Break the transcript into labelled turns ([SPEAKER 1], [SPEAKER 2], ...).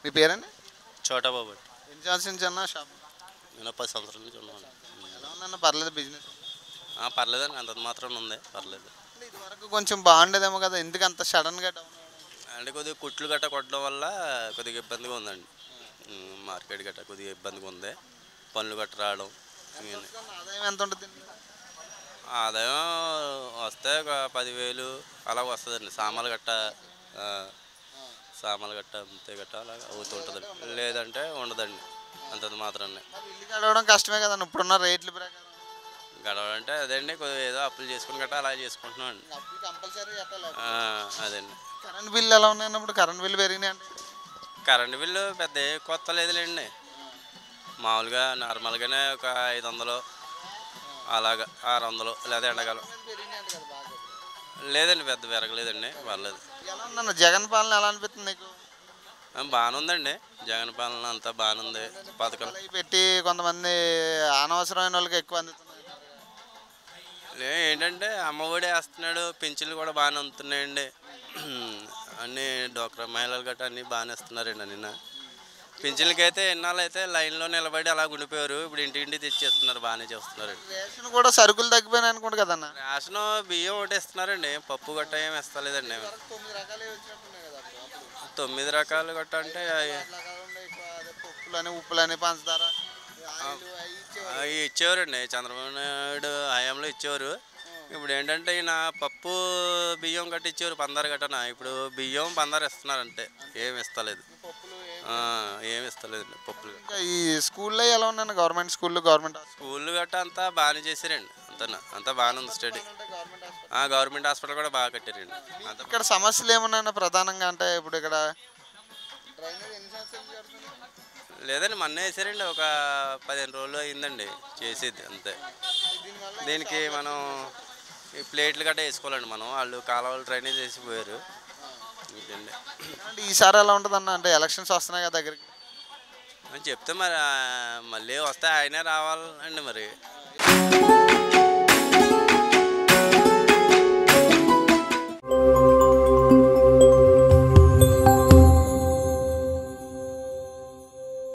[SPEAKER 1] మీ పేరండి
[SPEAKER 2] చోటా బాబు
[SPEAKER 1] ఎన్ని సంవత్సరం నుంచి అన్న షాప్
[SPEAKER 2] నేను పది సంవత్సరాల నుంచి ఉన్నాను
[SPEAKER 1] ఎలా ఉందన్న పర్లేదు బిజినెస్
[SPEAKER 2] ఆ, పర్లేదండి అంత మాత్రం ఉంది పర్లేదు
[SPEAKER 1] అంటే ఇది వరకు కొంచెం బాగుండేదేమో కదా ఎందుకు అంత సడన్గా డౌన్
[SPEAKER 2] అంటే కొద్దిగా కుట్లు గట్ట కొట్టడం వల్ల కొద్దిగా ఇబ్బందిగా ఉందండి ఉమ్, మార్కెట్ గట్ట కొద్దిగా ఇబ్బందిగా ఉంది పనులు గట్ట రావడం ఇవన్నీ.
[SPEAKER 1] ఆదాయం ఎంత ఉంటుంది దీనికి?
[SPEAKER 2] ఆదాయం వస్తే ఒక పదివేలు అలా వస్తుందండి సామాన్లు గట్ట ఆ, సామాన్లు గట్ట అంతే గట్ట అలా అవుతుంటుందండి లేదంటే ఉండదండి అంతంత మాత్రాన్ని
[SPEAKER 1] మరి ఇల్లు గడవడం కష్టమే కదన్న ఇప్పుడున్న రేట్ల ప్రకారం
[SPEAKER 2] గడవాలంటే అదండి కొద్దిగా ఏదో అప్పులు చేసుకుని గట్ట అలా చేసుకుంటున్నాం అండి
[SPEAKER 1] అప్పుడు కంపల్సరీ కట్టాలి
[SPEAKER 2] ఆ, అదండి
[SPEAKER 1] కరెంట్ బిల్లు ఎలా ఉన్నాయన్న ఇప్పుడు కరెంట్ బిల్లు పెరిగినాయి అంటే
[SPEAKER 2] కరెంటు బిల్లు పెద్ద ఏ కొత్త లేదులేండి మామూలుగా నార్మల్గానే ఒక ఐదు వందలు అలాగా ఆరు వందలు లేదా ఎండాకాలం
[SPEAKER 1] పెరిగినాయి అంట కదా బాగా
[SPEAKER 2] లేదండి పెద్ద పెరగలేదండి పర్లేదు
[SPEAKER 1] ఎలా ఉందన్న జగన్ పాలన ఎలా అనిపిస్తుంది నీకు
[SPEAKER 2] ఆ, బాగానే ఉందండి జగన్ పాలన అంతా బాగానే ఉంది పథకం
[SPEAKER 1] అవి పెట్టి కొంతమంది అనవసరమైన వాళ్ళకి ఎక్కువ అందుతున్నాయి
[SPEAKER 2] లే, ఏంటంటే అమ్మఒడి వేస్తున్నాడు పింఛన్లు కూడా బాగానే అందుతున్నాయండి అన్ని డోక్రా మహిళలు గట్రా అన్నీ బాగానే ఇస్తున్నారండి నిన్న పింఛన్లకి అయితే ఇన్నాళ్ళు అయితే లైన్లో నిలబడి అలా ఉండిపోయారు ఇప్పుడు ఇంటింటి తెచ్చిస్తున్నారు బాగానే చేస్తున్నారండి
[SPEAKER 1] రేషన్ కూడా సరుకులు తగ్గిపోయినాయి అనుకుంటా కదన్న
[SPEAKER 2] రేషన్ బియ్యం ఒకటి ఇస్తున్నారండి పప్పు గట్ట ఏమి ఇస్తలేదండి
[SPEAKER 1] తొమ్మిది రకాలు వచ్చినట్టున్నాయి కదా అప్పుడు
[SPEAKER 2] తొమ్మిది రకాలు గట్ట అంటే అవి-
[SPEAKER 1] పప్పులని ఉప్పులని పంచదార ఆయిల్ అవి ఇచ్చేవారు.
[SPEAKER 2] అవి ఇచ్చేవారండి చంద్రబాబు నాయుడు హయాంలో ఇచ్చేవారు ఇప్పుడు ఏంటంటే ఈయన పప్పు బియ్యం గట్ట ఇచ్చేవారు పందారు గట్టన ఇప్పుడు బియ్యం పందారు ఇస్తున్నారు అంతే ఏమి ఇస్తలేదు
[SPEAKER 1] పప్పులు ఏ-
[SPEAKER 2] ఆ, ఏమి ఇస్తలేదండి పప్పులు గట్ట.
[SPEAKER 1] ఇంకా ఈ స్కూల్లో ఎలా ఉన్నాను గవర్నమెంట్ స్కూల్లో గవర్నమెంట్ హాస్పిటల్
[SPEAKER 2] స్కూల్ గట్ట అంతా బాగానే చేశారండి అంతా అంతా బాగానే ఉంది స్టడీ
[SPEAKER 1] గవర్నమెంట్ హాస్పిటల్
[SPEAKER 2] ఆ, గవర్నమెంట్ హాస్పిటల్ కూడా బాగా కట్టారండి అంత
[SPEAKER 1] ఇక్కడ సమస్యలు ఏమన్నా ప్రధానంగా అంటే ఇప్పుడు ఇక్కడ డ్రైనేజ్ ఎన్ని సంవత్సరాలు నుంచి కడుతున్నారు?
[SPEAKER 2] లేదండి మొన్న వేసారండి ఒక పదిహేను రోజులు అయిందండి చేసేది అంతే
[SPEAKER 1] దీనివల్ల
[SPEAKER 2] దీనికి మనం ఈ ప్లేట్లు గట్రా వేసుకోవాలండి మనం వాళ్ళు కాలువలు డ్రైనేజ్ వేసిపోయారు ఇదండి
[SPEAKER 1] అంటే ఈసారి ఎలా ఉంటుందన్న అంటే ఎలక్షన్స్ వస్తున్నాయి కదా దగ్గరికి
[SPEAKER 2] అని చెప్తే మరి ఆ, మళ్ళీ వస్తే ఆయనే రావాలండి మరి